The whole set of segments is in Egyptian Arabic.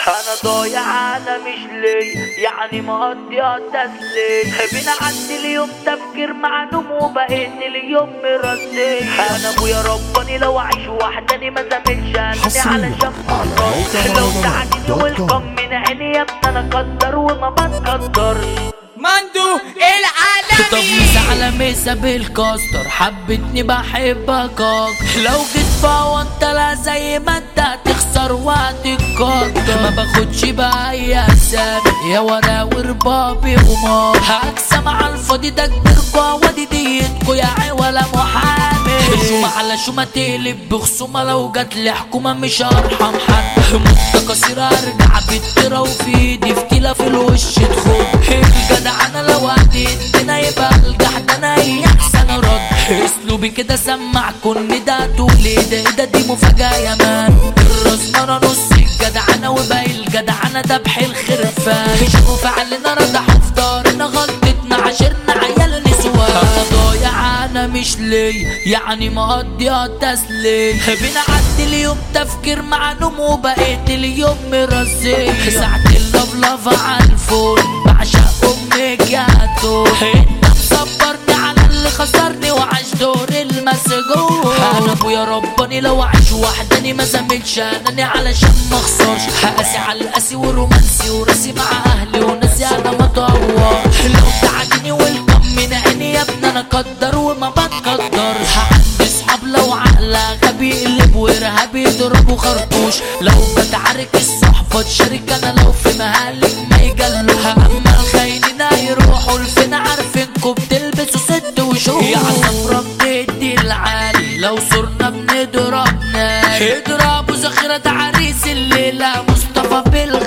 انا ضايع انا مش ليا يعني مقضيها تسليم بنعدي اليوم تفكير مع نوم وبقيت اليوم مرسي انا ابويا رباني لو اعيش وحداني ما زملش انا حصرياً علشان على مقدر موقع لو مهرجانات تعديني دوت كوم. والكم من عيني يا ابني انا قدر وما بتقدرش مندو طب العالمي مسا على مسا بالكاستر حبتني بحبك أكتر. لو جيت فوانت لا زي ما انت هتخسر وهتتقدر ما باخدش بأي أسامي يا وراور بابي وما هكسم على الفاضي ده كبيركوا وادي ديتكوا يا عولا محامي شومة على شومة تقلب بخصومة لو جات لي حكومة مش هرحم حد مدة قصيرة ارجع بالترا وفي ايدي فتيلة في الوش تخد الجدع انا لو هتدينا يبقى الجحد انا هي احسن رد اسلوبي كده سمع كن ده تقول ايه ده ايه ده دي مفاجأة يا مان الراس مرة نص الجدع انا وباقي الجدع انا دبح الخرفان شوف علينا ردح في دارنا غلطتنا عشرنا عيال نسوان انا ضايع انا مش ليا يعني مقضيها تسليم بنعدي اليوم تفكير مع نوم وبقيت اليوم مرزي ساعة اللفلفة على الفول بعشق امك يا تو انت مصبرني على اللي خسرني وعاش دور المسجون انا ابويا رباني لو اعيش وحداني ما زملش اناني علشان ما اخسرش هقاسي على القاسي ورومانسي وراسي مع اهلي وناسي انا ما ادور لو تعديني والكم من عيني يا ابني انا قدر وما بتقدرش عندي صحاب لو عقلها غبي يقلب وارهابي يضربوا خرطوش لو بتعارك الصحبة تشارك انا لو في مهالك ما يجلوها اما الخاينين هيروحوا لفين عارفينكوا بتلبسوا ست وشوش يا عصفرة بتدي العالي لو صرنا بنضرب ناس اضربوا ذخيرة عريس الليلة مصطفى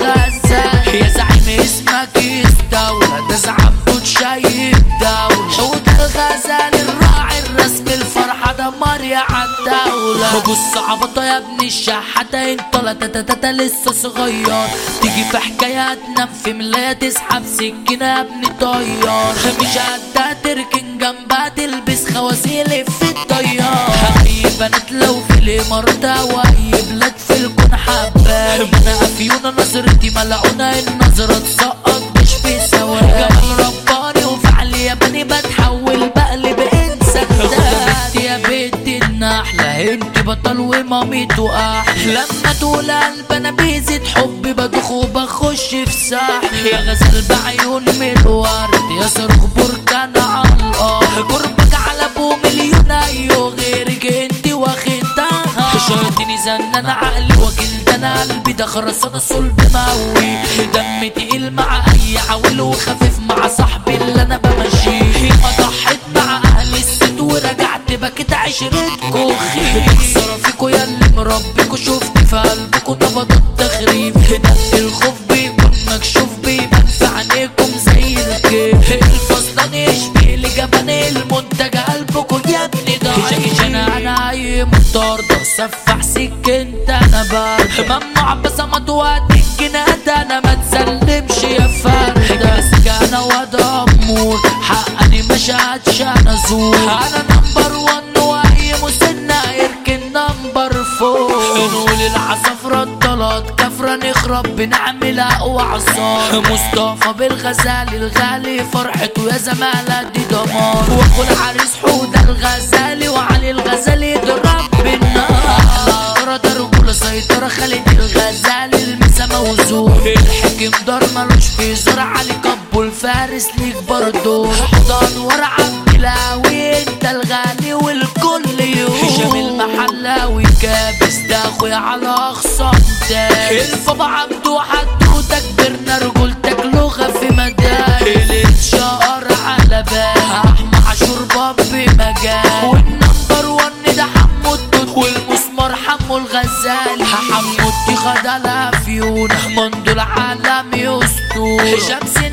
بالغزال يا زعيم اسمك يستولى ده زعمته شايف دولة حوت الغزال الراعي الرسمي الفرحة دمار يا عالدولة بص عبطة يا ابن الشحاتة انت لا تتتتا لسه صغير تيجي في حكاية تنام في ملاية تسحب سكينة يا ابن طيار مش قدها تركن جنبها تلبس خوازيل في الطيار اي بنات لو في الامارات او اي بلاد في الكون حبايب انا افيونة نظرتي ملعونة النظرة تسقط مش في ثواني جمال رباني وفعلي يا بني بتحول بقلب انسان بنت يا بنت النحلة انت بطل ومامته احلى لما تقول قلب انا بيزيد حبي بدوخ وبخش في سحل يا غزال بعيون من الورد يا صاروخ بركان على الارض قربك على ابو مليون ايوه غيرك انت واخدتها شايطيني زن انا عقلي واكل ده انا قلبي ده خرسانة صلب مقوي دم تقيل مع اي عول وخفيف مع صاحبي اللي انا بمشيه ما ضحيت مع اهل الست ورجعت بكيت عشرة كوخي خسارة فيكوا يا اللي مربيكوا شفت في قلبكوا نبضات تخريب ده الخوف بيكون مكشوف بيبان في عينيكم زي الكيف الفصلان يشبه لجبان المنتج قلبكوا يا ابني ضعيف انا انا اي مطاردة سفح سكنت انا بارد ممنوع بصمت وقت الجناد انا ما تسلمش يا فردة مسك انا وضع امور حقني مش عشان ازور انا نمبر ون واي مسنة يركن نمبر فور نقول العصفرة الطلات كفرة نخرب بنعمل اقوى عصار مصطفى بالغزال الغالي فرحته يا زمالة دي دمار واخو العريس حودة الغزالي وعلي الغزالي يضرب بالنار ترى ده رجولة سيطرة خالد الغزالي المسا موزون الحكم دار ملوش في زرع علي كبو الفارس ليك برضو حضان ورا عبد الهاوي انت الغالي والكل يوم هشام المحلاوي كابس ده اخويا على اخصام داس البابا عبدو حدوتك كبرنا رجولتك لغة في مدار الاتشقر على بال احمى عاشور بابي مجال والنمبر ون ده حمو التوت والمسمار حمو الغزالي حمو التي خد الافيون مندو العالم يسطور شمس